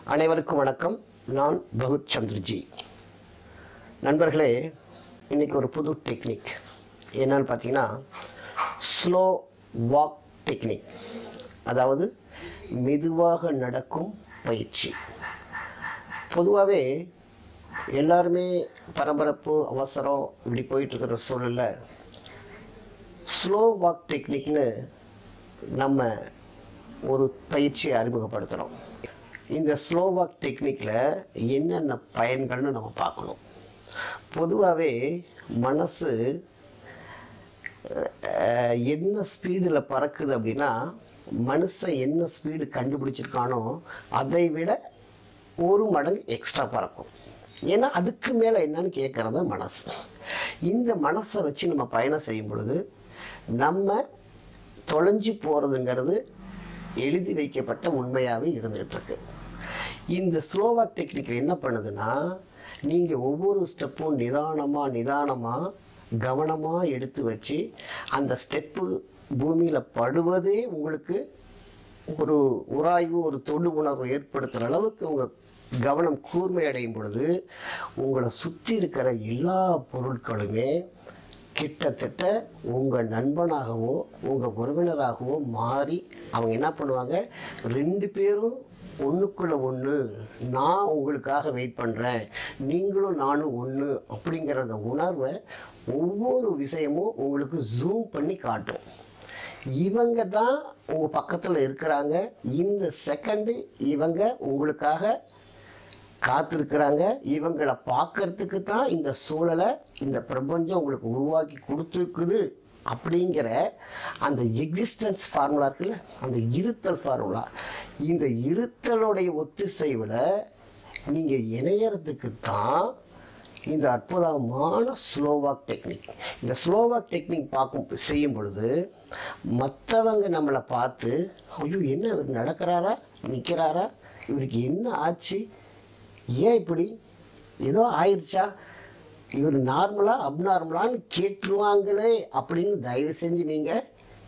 அனைவருக்கும் வணக்கம் நான் பகுத் சந்திரஜி நண்பர்களே இன்னைக்கு ஒரு புது டெக்னிக் என்னன்னு பார்த்தீங்கன்னா ஸ்லோ வாக் டெக்னிக் அதாவது மெதுவாக நடக்கும் பயிற்சி பொதுவாகவே எல்லாருமே பரபரப்பு அவசரம் இப்படி போயிட்டு இருக்கிற சூழல்ல ஸ்லோ வாக் டெக்னிக்னு நம்ம ஒரு பயிற்சியை அறிமுகப்படுத்துகிறோம் இந்த ஸ்லோ வாக் டெக்னிக்கில் என்னென்ன பயன்கள்னு நம்ம பார்க்கணும் பொதுவாகவே மனசு அஹ், என்ன ஸ்பீடில் பறக்குது அப்படின்னா மனுஷன் என்ன ஸ்பீடு கண்டுபிடிச்சிருக்கானோ அதை விட ஒரு மடங்கு எக்ஸ்ட்ரா பறக்கும் ஏன்னா அதுக்கு மேலே என்னன்னு கேட்குறது தான் மனசு இந்த மனசை வச்சு நம்ம பயணம் செய்யும் பொழுது நம்ம தொலைஞ்சு போகிறதுங்கிறது எழுதி வைக்கப்பட்ட உண்மையாகவே இருந்துகிட்டு இருக்கு இந்த ஸ்லோவாக் டெக்னிக் என்ன பண்ணுதுன்னா நீங்கள் ஒவ்வொரு ஸ்டெப்பும் நிதானமாக நிதானமாக கவனமாக எடுத்து வச்சு அந்த ஸ்டெப்பு பூமியில் படுவதே உங்களுக்கு ஒரு உராய்வு ஒரு தொடு உணர்வு ஏற்படுத்துகிற அளவுக்கு உங்கள் கவனம் கூர்மை அடையும் பொழுது உங்களை சுற்றி இருக்கிற எல்லா பொருட்களுமே கிட்டத்தட்ட உங்கள் நண்பனாகவோ உங்கள் உறவினராகவோ மாறி அவங்க என்ன பண்ணுவாங்க ரெண்டு பேரும் ஒன்றுக்குள்ள ஒன்று நான் உங்களுக்காக வெயிட் பண்ணுறேன் நீங்களும் நானும் ஒன்று அப்படிங்கிற அந்த உணர்வை ஒவ்வொரு விஷயமும் உங்களுக்கு ஜூம் பண்ணி காட்டும் இவங்க தான் உங்கள் பக்கத்தில் இருக்கிறாங்க இந்த செகண்டு இவங்க உங்களுக்காக காத்திருக்கிறாங்க இவங்களை பார்க்கறதுக்கு தான் இந்த சூழலை இந்த பிரபஞ்சம் உங்களுக்கு உருவாக்கி கொடுத்துருக்குது அப்படிங்கிற அந்த எக்ஸிஸ்டன்ஸ் ஃபார்முலா இருக்குல்ல அந்த இருத்தல் ஃபார்முலா இந்த இருத்தலுடைய ஒத்திசைவில் நீங்கள் இணையறதுக்கு தான் இந்த அற்புதமான ஸ்லோவாக் டெக்னிக் இந்த ஸ்லோவாக் டெக்னிக் பார்க்கும் செய்யும் பொழுது மற்றவங்க நம்மளை பார்த்து ஐயோ என்ன இவர் நடக்கிறாரா நிற்கிறாரா இவருக்கு என்ன ஆச்சு ஏன் இப்படி ஏதோ ஆயிடுச்சா இவர் நார்மலா அப்நார்மலான்னு கேட்டுருவாங்களே அப்படின்னு தயவு செஞ்சு நீங்கள்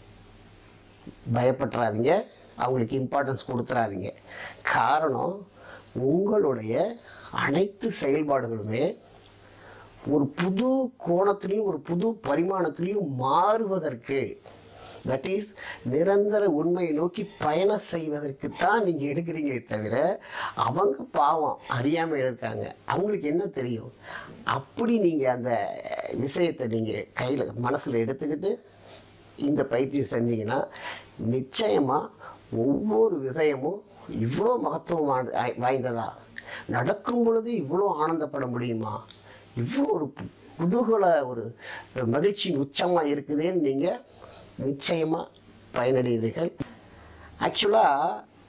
பயப்பட்டுறாதீங்க அவங்களுக்கு இம்பார்ட்டன்ஸ் கொடுத்துறாதீங்க காரணம் உங்களுடைய அனைத்து செயல்பாடுகளுமே ஒரு புது கோணத்திலையும் ஒரு புது பரிமாணத்திலையும் மாறுவதற்கு தட் இஸ் நிரந்தர உண்மையை நோக்கி பயணம் செய்வதற்கு தான் நீங்கள் எடுக்கிறீங்களே தவிர அவங்க பாவம் அறியாமல் இருக்காங்க அவங்களுக்கு என்ன தெரியும் அப்படி நீங்கள் அந்த விஷயத்தை நீங்கள் கையில் மனசில் எடுத்துக்கிட்டு இந்த பயிற்சி செஞ்சீங்கன்னா நிச்சயமாக ஒவ்வொரு விஷயமும் இவ்வளோ மகத்துவமான வாய்ந்ததா நடக்கும் பொழுது இவ்வளோ ஆனந்தப்பட முடியுமா இவ்வளோ ஒரு பு- குதூகல ஒரு மகிழ்ச்சியின் உச்சமாக இருக்குதேன்னு நீங்கள் நிச்சயமாக பயனடைவீர்கள் ஆக்சுவலாக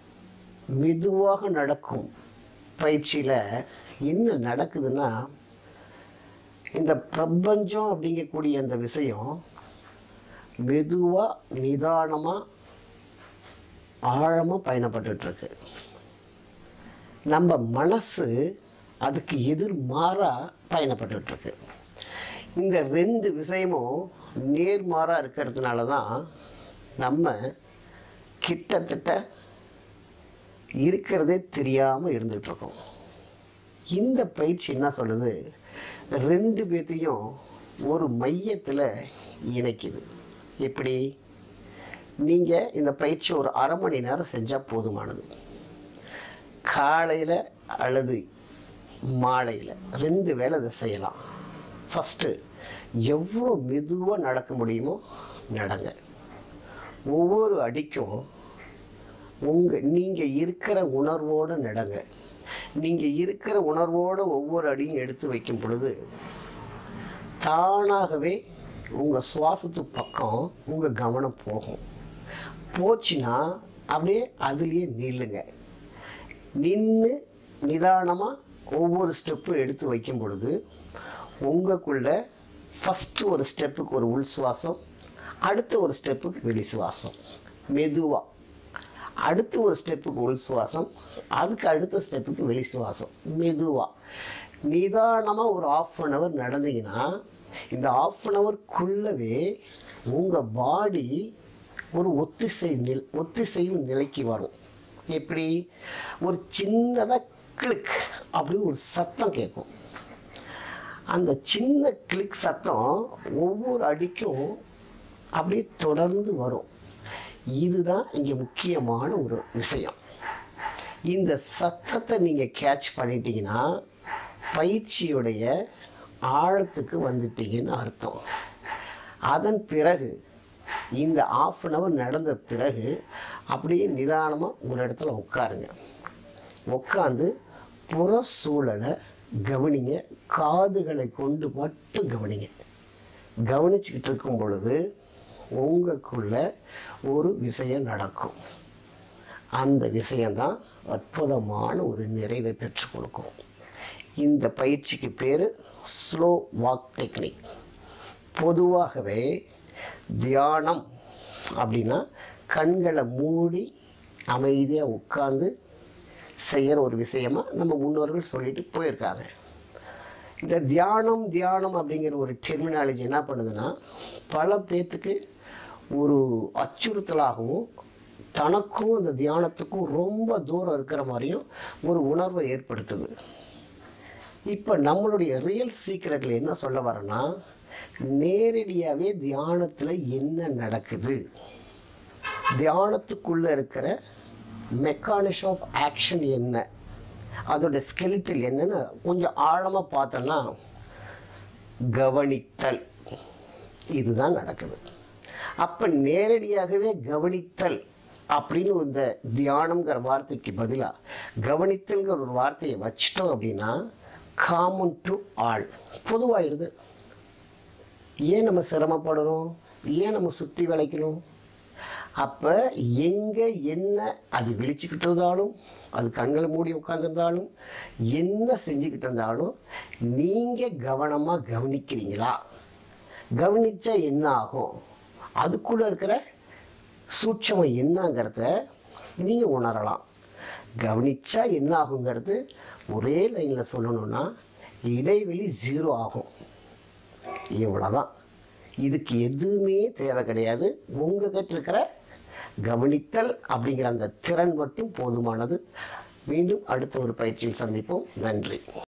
மெதுவாக நடக்கும் பயிற்சியில் என்ன நடக்குதுன்னா இந்த பிரபஞ்சம் அப்படிங்கக்கூடிய அந்த விஷயம் மெதுவாக நிதானமாக ஆழமாக பயணப்பட்டுட்ருக்கு நம்ம மனசு அதுக்கு எதிர்மாறாக பயணப்பட்டுட்ருக்கு இந்த ரெண்டு விஷயமும் நேர்மாறாக இருக்கிறதுனால தான் நம்ம கிட்டத்தட்ட இருக்கிறதே தெரியாமல் இருந்துகிட்ருக்கோம் இந்த பயிற்சி என்ன சொல்லுது ரெண்டு பேர்த்தையும் ஒரு மையத்தில் இணைக்குது எப்படி நீங்கள் இந்த பயிற்சி ஒரு அரை மணி நேரம் செஞ்சால் போதுமானது காலையில் அல்லது மாலையில் ரெண்டு வேளை இதை செய்யலாம் ஃபஸ்ட்டு எவ்வளோ மெதுவாக நடக்க முடியுமோ நடங்க ஒவ்வொரு அடிக்கும் உங்கள் நீங்கள் இருக்கிற உணர்வோடு நடங்க நீங்கள் இருக்கிற உணர்வோடு ஒவ்வொரு அடியும் எடுத்து வைக்கும் பொழுது தானாகவே உங்கள் சுவாசத்து பக்கம் உங்கள் கவனம் போகும் போச்சுன்னா அப்படியே அதுலேயே நில்லுங்க நின்று நிதானமாக ஒவ்வொரு ஸ்டெப்பும் எடுத்து வைக்கும் பொழுது உங்களுக்குள்ள ஃபஸ்ட்டு ஒரு ஸ்டெப்புக்கு ஒரு உள் சுவாசம் அடுத்த ஒரு ஸ்டெப்புக்கு வெளி சுவாசம் மெதுவாக அடுத்து ஒரு ஸ்டெப்புக்கு உள் சுவாசம் அதுக்கு அடுத்த ஸ்டெப்புக்கு வெளி சுவாசம் மெதுவாக நிதானமாக ஒரு ஆஃப் அன் ஹவர் நடந்தீங்கன்னா இந்த ஆஃப் அன் ஹவர்க்குள்ளவே உங்கள் பாடி ஒரு ஒத்திசை நில் ஒத்திசைவு நிலைக்கு வரும் எப்படி ஒரு சின்னதாக கிளிக் அப்படின்னு ஒரு சத்தம் கேட்கும் அந்த சின்ன கிளிக் சத்தம் ஒவ்வொரு அடிக்கும் அப்படியே தொடர்ந்து வரும் இதுதான் இங்கே முக்கியமான ஒரு விஷயம் இந்த சத்தத்தை நீங்கள் கேட்ச் பண்ணிட்டீங்கன்னா பயிற்சியுடைய ஆழத்துக்கு வந்துட்டீங்கன்னு அர்த்தம் அதன் பிறகு இந்த ஆஃப் அன் ஹவர் நடந்த பிறகு அப்படியே நிதானமாக ஒரு இடத்துல உட்காருங்க உட்காந்து புற சூழலை கவனிங்க காதுகளை கொண்டு மட்டும் கவனிங்க கவனிச்சுக்கிட்டு இருக்கும் பொழுது உங்களுக்குள்ள ஒரு விஷயம் நடக்கும் அந்த விஷயம்தான் அற்புதமான ஒரு நிறைவை பெற்றுக் கொடுக்கும் இந்த பயிற்சிக்கு பேர் ஸ்லோ வாக் டெக்னிக் பொதுவாகவே தியானம் அப்படின்னா கண்களை மூடி அமைதியாக உட்கார்ந்து செய்கிற ஒரு விஷயமா நம்ம முன்னோர்கள் சொல்லிட்டு போயிருக்காங்க இந்த தியானம் தியானம் அப்படிங்கிற ஒரு டெர்மினாலஜி என்ன பண்ணுதுன்னா பல பேர்த்துக்கு ஒரு அச்சுறுத்தலாகவும் தனக்கும் இந்த தியானத்துக்கும் ரொம்ப தூரம் இருக்கிற மாதிரியும் ஒரு உணர்வை ஏற்படுத்துது இப்போ நம்மளுடைய ரியல் சீக்ரெட்டில் என்ன சொல்ல வரேன்னா நேரடியாகவே தியானத்தில் என்ன நடக்குது தியானத்துக்குள்ளே இருக்கிற மெக்கானிசம் ஆஃப் ஆக்ஷன் என்ன அதோட ஸ்கெலிட்டல் என்னன்னு கொஞ்சம் ஆழமாக பார்த்தோன்னா கவனித்தல் இதுதான் நடக்குது அப்போ நேரடியாகவே கவனித்தல் அப்படின்னு இந்த தியானம்ங்கிற வார்த்தைக்கு பதிலாக கவனித்தல்ங்கிற ஒரு வார்த்தையை வச்சிட்டோம் அப்படின்னா காமன் டு ஆல் பொதுவாகிடுது ஏன் நம்ம சிரமப்படணும் ஏன் நம்ம சுற்றி வளைக்கணும் அப்போ எங்கே என்ன அது விழிச்சுக்கிட்டு இருந்தாலும் அது கண்களை மூடி உட்காந்துருந்தாலும் என்ன செஞ்சுக்கிட்டு இருந்தாலும் நீங்கள் கவனமாக கவனிக்கிறீங்களா கவனிச்சா என்ன ஆகும் அதுக்குள்ளே இருக்கிற சூட்சமம் என்னங்கிறத நீங்கள் உணரலாம் கவனிச்சா என்ன ஆகுங்கிறது ஒரே லைனில் சொல்லணும்னா இடைவெளி ஜீரோ ஆகும் இவ்வளோதான் இதுக்கு எதுவுமே தேவை கிடையாது உங்ககிட்ட இருக்கிற கவனித்தல் அப்படிங்கிற அந்த திறன் மட்டும் போதுமானது மீண்டும் அடுத்த ஒரு பயிற்சியில் சந்திப்போம் நன்றி